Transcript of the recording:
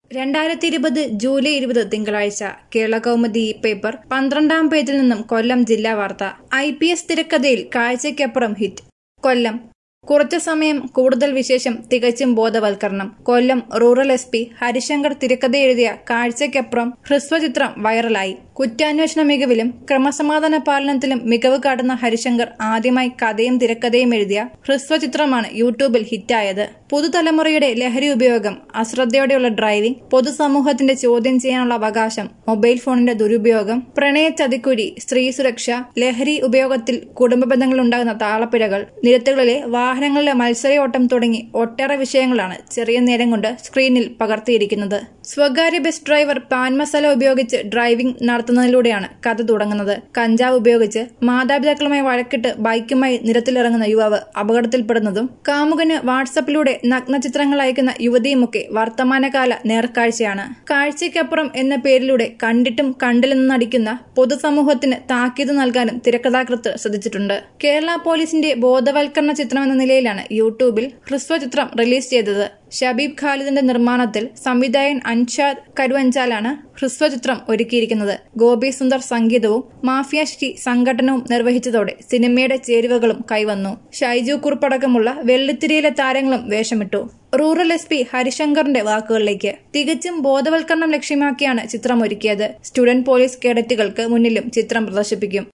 രണ്ടായിരത്തി ഇരുപത് ജൂലൈ ഇരുപത് തിങ്കളാഴ്ച കേരള കൗമുദി ഈ പേപ്പർ പന്ത്രണ്ടാം പേജിൽ നിന്നും കൊല്ലം ജില്ലാ വാർത്ത ഐ പി എസ് തിരക്കഥയിൽ കാഴ്ചയ്ക്കപ്പുറം ഹിറ്റ് കൊല്ലം കുറച്ചു സമയം കൂടുതൽ വിശേഷം തികച്ചും ബോധവൽക്കരണം കൊല്ലം റൂറൽ എസ് പി ഹരിശങ്കർ തിരക്കഥ എഴുതിയ കാഴ്ചയ്ക്കപ്പുറം ഹ്രസ്വചിത്രം വൈറലായി കുറ്റാന്വേഷണ മികവിലും ക്രമസമാധാന പാലനത്തിലും മികവ് കാട്ടുന്ന ഹരിശങ്കർ ആദ്യമായി കഥയും തിരക്കഥയും എഴുതിയ ഹ്രസ്വചിത്രമാണ് യൂട്യൂബിൽ ഹിറ്റായത് പുതുതലമുറയുടെ ലഹരി ഉപയോഗം അശ്രദ്ധയോടെയുള്ള ഡ്രൈവിംഗ് പൊതുസമൂഹത്തിന്റെ ചോദ്യം ചെയ്യാനുള്ള അവകാശം മൊബൈൽ ഫോണിന്റെ ദുരുപയോഗം പ്രണയ ചതിക്കുഴി സ്ത്രീ സുരക്ഷ ലഹരി ഉപയോഗത്തിൽ കുടുംബ ബന്ധങ്ങളിൽ ഉണ്ടാകുന്ന താളപ്പിഴകൾ നിരത്തുകളിലെ വാഹനങ്ങളിലെ മത്സരയോട്ടം തുടങ്ങി ഒട്ടേറെ വിഷയങ്ങളാണ് ചെറിയ നേരം കൊണ്ട് സ്ക്രീനിൽ പകർത്തിയിരിക്കുന്നത് സ്വകാര്യ ബസ് ഡ്രൈവർ പാൻ മസാല ഉപയോഗിച്ച് ഡ്രൈവിംഗ് നടത്തുന്നതിലൂടെയാണ് കഥ തുടങ്ങുന്നത് കഞ്ചാവ് ഉപയോഗിച്ച് മാതാപിതാക്കളുമായി വഴക്കിട്ട് ബൈക്കുമായി നിരത്തിലിറങ്ങുന്ന യുവാവ് അപകടത്തിൽപ്പെടുന്നതും കാമുകന് വാട്സപ്പിലൂടെ നഗ്നചിത്രങ്ങൾ അയക്കുന്ന യുവതിയുമൊക്കെ വർത്തമാനകാല നേർക്കാഴ്ചയാണ് കാഴ്ചയ്ക്കപ്പുറം എന്ന പേരിലൂടെ കണ്ടിട്ടും കണ്ടില്ലെന്ന് നടിക്കുന്ന പൊതുസമൂഹത്തിന് താക്കീത് നൽകാനും തിരക്കഥാകൃത്ത് ശ്രദ്ധിച്ചിട്ടുണ്ട് കേരള പോലീസിന്റെ ബോധവൽക്കരണ ചിത്രമെന്ന നിലയിലാണ് യൂട്യൂബിൽ ഹ്രസ്വചിത്രം റിലീസ് ചെയ്തത് ഷബീബ് ഖാലിദിന്റെ നിർമ്മാണത്തിൽ സംവിധായകൻ അൻഷാദ് കരുവഞ്ചാലാണ് ഹ്രസ്വചിത്രം ഒരുക്കിയിരിക്കുന്നത് ഗോപി സുന്ദർ സംഗീതവും മാഫിയ ശ്രീ സംഘടനവും നിർവഹിച്ചതോടെ സിനിമയുടെ ചേരുവകളും കൈവന്നു ഷൈജു കുറുപ്പടക്കമുള്ള വെള്ളിത്തിരിയിലെ താരങ്ങളും വേഷമിട്ടു റൂറൽ എസ് പി ഹരിശങ്കറിന്റെ വാക്കുകളിലേക്ക് തികച്ചും ബോധവൽക്കരണം ലക്ഷ്യമാക്കിയാണ് ചിത്രം ഒരുക്കിയത് സ്റ്റുഡന്റ് പോലീസ് കേഡറ്റുകൾക്ക് മുന്നിലും ചിത്രം പ്രദർശിപ്പിക്കും